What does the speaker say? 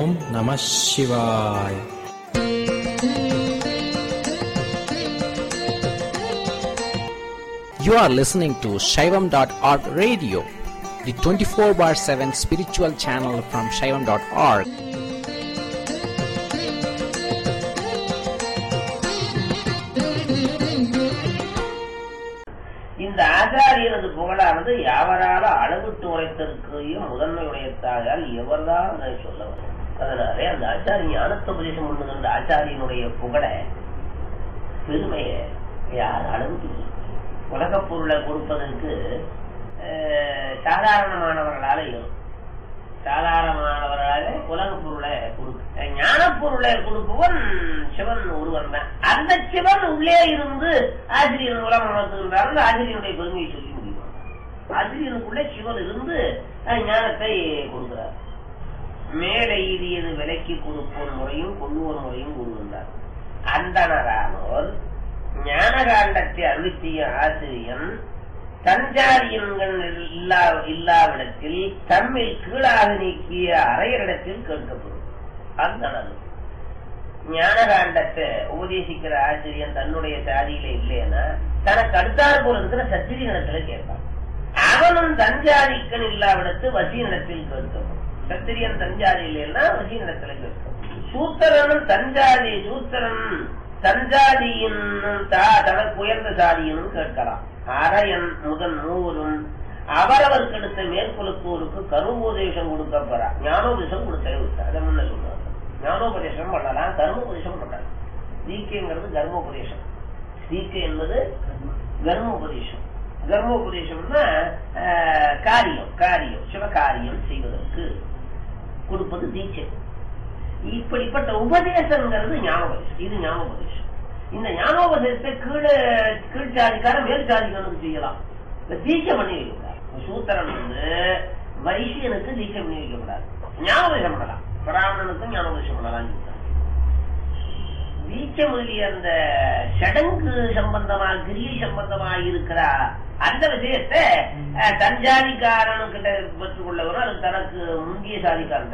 ஓம் நம சிவாய் You are listening to Shaivam.org radio, the 24 bar 7 spiritual channel from Shaivam.org. இந்த ஆச்சாரியனது புகழானது யாவரால அளவிட்டு உரைத்திருக்கையும் முதன்மை உடையத்தாயால் எவர்தான் அதை சொல்ல வரும் அதனாலே அந்த ஆச்சாரிய ஞானத்தை உபதேசம் பண்ணுகின்ற ஆச்சாரியனுடைய புகழ பெருமையை யார் அளவுக்கு உலகப் பொருளை கொடுப்பதற்கு அஹ், சாதாரணமானவர்களால இயலும் சாதாரணமானவர்களால உலகப் பொருளை கொடுக்க ஞான பொருளை கொடுப்பவன் சிவன் ஒருவன் தான் அந்த சிவன் உள்ளே இருந்து ஆசிரியர் மூலம் உணர்த்துகின்றார் அந்த ஆசிரியனுடைய பெருமையை சொல்லி முடியும் ஆசிரியனுக்குள்ளே சிவன் இருந்து அஹ், ஞானத்தை கொடுக்கிறார் மேலே ஈதியது விலைக்கு கொடுப்போர் முறையும் கொள்ளுவோர் முறையும் கூறுகின்றார் அந்தனரானோர் ஞானகாண்டத்தை அருளி செய்ய ஆசிரியன் தஞ்சாரியன்கள் இல்லா இல்லாவிடத்தில் தம்மில் கீழாக நீக்கிய அரையரிடத்தில் கேட்கப்படும் அந்தனது ஞானகாண்டத்தை உபதேசிக்கிற ஆசிரியன் தன்னுடைய சாதியில இல்லைன்னா தனக்கு அடுத்தாற் போல இருக்கிற சத்திரியனிடத்துல கேட்பான் அவனும் தஞ்சாதிக்கன் இல்லாவிடத்து வசீனிடத்தில் கேட்கப்படும் சத்திரியன் தஞ்சாதி இல்லைன்னா வசீனிடத்துல கேட்கப்படும் சூத்திரனும் தஞ்சாதி சூத்திரன் தஞ்சாதியின் தா- தனக்கு உயர்ந்த சாதியினும் கேட்கலாம் அரையன் முதல் மூவரும் அவரவர் கெடுத்த மேற்குலத்தோருக்கு கருமோபதேசம் கொடுக்கப்படா ஞானோபதேசம் கொடுத்தே விட்டார் அதை முன்ன சொல்லுவாங்க ஞானோபதேசம் பண்ணலாம் கர்மோபதேசம் பண்ணலாம் தீக்கைங்கிறது கர்மோபதேசம் தீக்கை என்பது கர்மோபதேசம் கர்மோபதேசம்னா ஆஹ், காரியம் காரியம் சிவகாரியம் செய்வதற்கு கொடுப்பது தீட்சை இப்படிப்பட்ட உபதேசங்கிறது ஞானோபதேசம் இது ஞானோபதேசம் இந்த ஞானோபதேசத்தை கீழே கீழ் சாதிக்கார மேல் சாதிக்காரனுக்கு செய்யலாம் இந்த தீட்சை பண்ணி வைக்கக்கூடாது சூத்திரன் வந்து வைசியனுக்கு தீட்சை பண்ணி வைக்கக்கூடாது ஞானோபதேசம் பண்ணலாம் பிராமணனுக்கும் ஞானோபதேசம் பண்ணலாம் சொல்றாங்க. தீட்சை முதலிய அந்த சடங்கு சம்பந்தமா கிரியை சம்பந்தமா இருக்கிற அந்த விஷயத்தை அஹ், தன் ஜாதிக்காரனுக்கிட்ட பெற்றுக்கொள்ளவரும் அது தனக்கு முந்திய சாதிக்காரன்